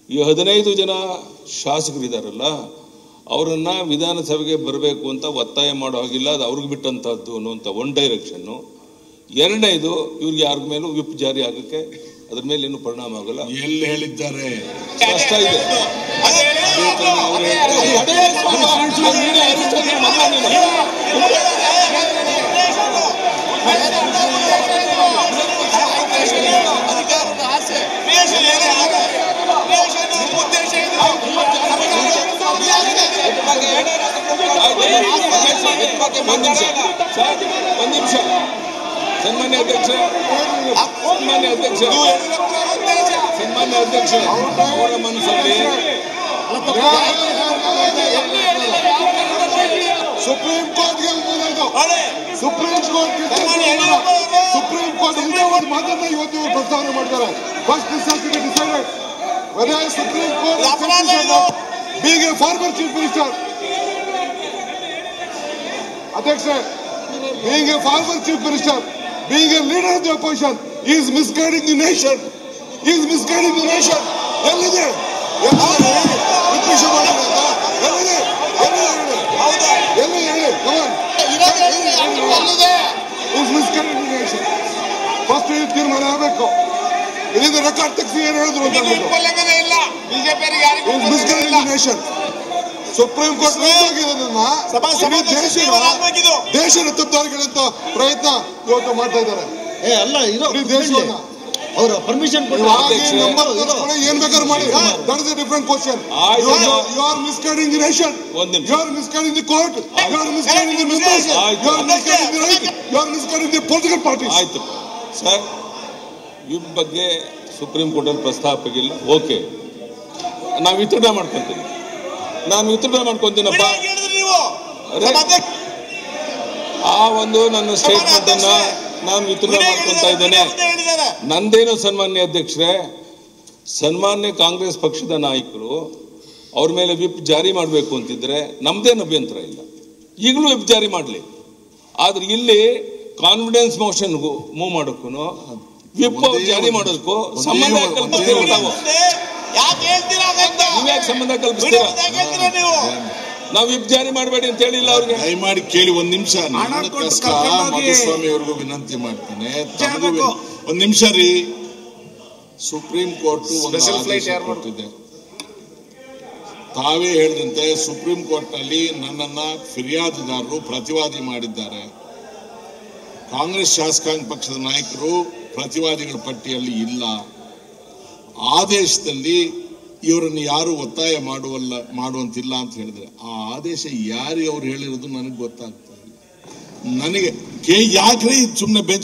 ಈ ಹದಿನೈದು ಜನ ಶಾಸಕರಿದ್ದಾರಲ್ಲ ಅವರನ್ನ ವಿಧಾನಸಭೆಗೆ ಬರಬೇಕು ಅಂತ ಒತ್ತಾಯ ಮಾಡೋ ಹಾಗಿಲ್ಲ ಅದು ಅವ್ರಿಗೆ ಬಿಟ್ಟಂತಹದ್ದು ಅನ್ನುವಂಥ ಒನ್ ಡೈರೆಕ್ಷನ್ನು ಎರಡನೇದು ಇವ್ರಿಗೆ ಯಾರ ಮೇಲೂ ವಿಪ್ ಜಾರಿ ಆಗಕ್ಕೆ ಅದ್ರ ಮೇಲೆ ಏನು ಪರಿಣಾಮ ಆಗಲ್ಲ ಎಲ್ಲಿ ಹೇಳಿದ್ದಾರೆ ಸ್ಪಷ್ಟ ಇದೆ ನೀನೇ ಅರಿಸ್ತಾನೆ ಮಗ ನೀನು. ಒಂದ್ ನಿಮಿಷ ಸರ್, ಒಂದ್ ನಿಮಿಷ ಸನ್ಮಾನ್ಯ ಅಧ್ಯಕ್ಷ ಸನ್ಮಾನ್ಯ ಅಧ್ಯಕ್ಷ ಸನ್ಮಾನ್ಯ ಅಧ್ಯಕ್ಷ ಅವರ ಮನಸ್ಸಲ್ಲಿ ಸುಪ್ರೀಂ ಕೋರ್ಟ್ಗೆ ಹೋಗೋದು ಸುಪ್ರೀಂ ಕೋರ್ಟ್ ಸುಪ್ರೀಂ ಕೋರ್ಟ್ ಇದೇ ಒಂದು ಮಾತನ್ನ ಇವತ್ತು ಇವರು ಪ್ರಸ್ತಾವನೆ ಮಾಡ್ತಾರೆ first decided decided whether Supreme Court being a former chief minister ಅಧ್ಯಕ್ಷ being a former chief minister being a leader of the opposition is misguiding the nation is misguiding the nation ಎಲ್ಲಿದೆ ಎಲ್ಲಿದೆ ವಿದ್ವೇಷ ಮಾಡೋದು ಎಲ್ಲಿದೆ ಎಲ್ಲಿದೆ ಎಲ್ಲಿ ಹೇಳಿ come on is misguiding the nation first ಈ ತೀರ್ಮಾನ ಆಗಬೇಕು ಇಲ್ಲಿಂದ ರೆಕಾರ್ಡ್ ತೆಗೆಸಿ ಏನು ಹೇಳಿದ್ರು ಅಂತ ಅಂದ್ಬಿಟ್ಟು. ಉಲ್ಲಂಘನೆ ಇಲ್ಲ ಬಿಜೆಪಿಯವರಿಗೆ ಯಾರಿಗೂ is misguiding the nation Supreme Court ನಿಂತೋಗಿರೋದನ್ನ ಸಭಾ- ಇಡೀ ಸಭಾಧ್ಯಕ್ಷ ದೇಶದ ತೀರ್ಮಾನ ದೇಶದ ತಪ್ಪಾಗಿರೋಂಥ ಪ್ರಯತ್ನ ಇವತ್ತು ಮಾಡ್ತಾ ಇದ್ದಾರೆ ಏ ಅಲ್ಲ ಇದು ಇಡೀ ದೇಶವನ್ನ ಅವ್ರ ಪರ್ಮಿಷನ್ ಕೊಟ್ಟು ಇವಾಗ ಈ ನಂಬರ್ ತೋರಿಸ್ಕೊಳ್ಳಿ, ಏನ್ ಬೇಕಾದ್ರೂ ಮಾಡಿ ದಟ್ ಇಸ್ ಡಿಫರೆಂಟ್ ಕ್ವಶನ್ ಆಯ್ತು. You are misguiding the nation ಒಂದ್ ನಿಮಿಷ. You are misguiding the court you are misguiding the members ಆಯ್ತು. You are misguiding the right you are misguiding the political parties ಆಯ್ತು sir whip ಬಗ್ಗೆ Supreme ಕೋರ್ಟಲ್ಲಿ ಪ್ರಸ್ತಾಪ ಆಗಿಲ್ಲ okay ನಾವು ವಿತರಣೆ ಮಾಡ್ಕೊಂತೀನಿ ನಾನು ವಿತರಣೆ ಮಾಡ್ಕೊಂತೀನಪ್ಪ ಹೇಳಿದ್ರಿ ನೀವು ಅರೆ. ಸಭಾಧ್ಯಕ್ಷ ಆ ಒಂದು ನನ್ನ ಸ್ಟೇಟ್ಮೆಂಟ್ ಅನ್ನ ನಾನು ವಿತರಣೆ ಮಾಡ್ಕೊಂತ ಇದ್ದೇನೆ ಹೇಳಿದ್ದಾರೆ ನಂದೇನು ಸನ್ಮಾನ್ಯ ಅಧ್ಯಕ್ಷರೇ ಸನ್ಮಾನ್ಯ ಕಾಂಗ್ರೆಸ್ ಪಕ್ಷದ ನಾಯಕರು ಅವ್ರ ಮೇಲೆ ವಿಪ್ ಜಾರಿ ಮಾಡಬೇಕು ಅಂತಿದ್ರೆ ನಮ್ದೇನು ಅಭ್ಯಂತರ ಇಲ್ಲ ಈಗಲೂ ವಿಪ್ ಜಾರಿ ಮಾಡಲಿ ಆದ್ರೆ ಇಲ್ಲಿ ಕಾನ್ಫಿಡೆನ್ಸ್ ಮೋಷನ್ ಮೂವ್ ಮಾಡೋಕ್ಕೂ ವಿಪ್ ಜಾರಿ ಮಾಡೋದಕ್ಕೂ ಸಂಬಂಧ ಕಲ್ಪಿಸ್ತೀರ ನಾವು ಯಾಕೆ ಹೇಳ್ತೀರಾ ಹಾಗಂತ ನೀವ್ಯಾಕೆ ಸಂಬಂಧ ಕಲ್ಪಿಸ್ತೀರಾ ವಿರೋಧ ಯಾಕೆ ಹೇಳ್ತೀರಾ ನೀವು ನಾವು ವಿಪ್ ಜಾರಿ ಮಾಡಬೇಡಿ ಅಂತ ಹೇಳಿಲ್ಲ ಅವ್ರಿಗೆ ದಯಮಾಡಿ ಕೇಳಿ ಒಂದ್ ನಿಮಿಷ ನನ್ನ ಕಷ್ಟ ಮಧುಸ್ವಾಮಿ ಅವ್ರಿಗೂ ವಿನಂತಿ ಮಾಡ್ತೇನೆ ತಮಗೂ ವಿನ- ಒಂದ್ ನಿಮಿಷ ರೀ ಸುಪ್ರೀಂ ಕೋರ್ಟ್ ಒಂದು ಆದೇಶ ಕೊಟ್ಟಿದೆ ತಾವೇ ಹೇಳಿದಂತೆ ಸುಪ್ರೀಂ ಕೋರ್ಟ್ ನಲ್ಲಿ ನನ್ನನ್ನ ಫಿರ್ಯಾದಿದಾರರು ಪ್ರತಿವಾದಿ ಮಾಡಿದ್ದಾರೆ ಕಾಂಗ್ರೆಸ್ ಶಾಸಕಾಂಗ ಪಕ್ಷದ ನಾಯಕರು ಪ್ರತಿವಾದಿಗಳ ಪಟ್ಟಿಯಲ್ಲಿ ಇಲ್ಲ ಆದೇಶದಲ್ಲಿ ಇವರನ್ನು ಯಾರು ಒತ್ತಾಯ ಮಾಡುವಲ್ಲ ಮಾಡುವಂತಿಲ್ಲ ಅಂತ ಹೇಳಿದ್ರೆ ಆ ಆದೇಶ ಯಾರಿಗೆ ಅವ್ರು ಹೇಳಿರೋದು ನನಗೆ ಗೊತ್ತಾಗ್ತಾ ಇಲ್ಲ ನನಗೆ ಕೆ ಯಾಕ್ರಿ ಸುಮ್ಮನೆ ಬೆಂಚ್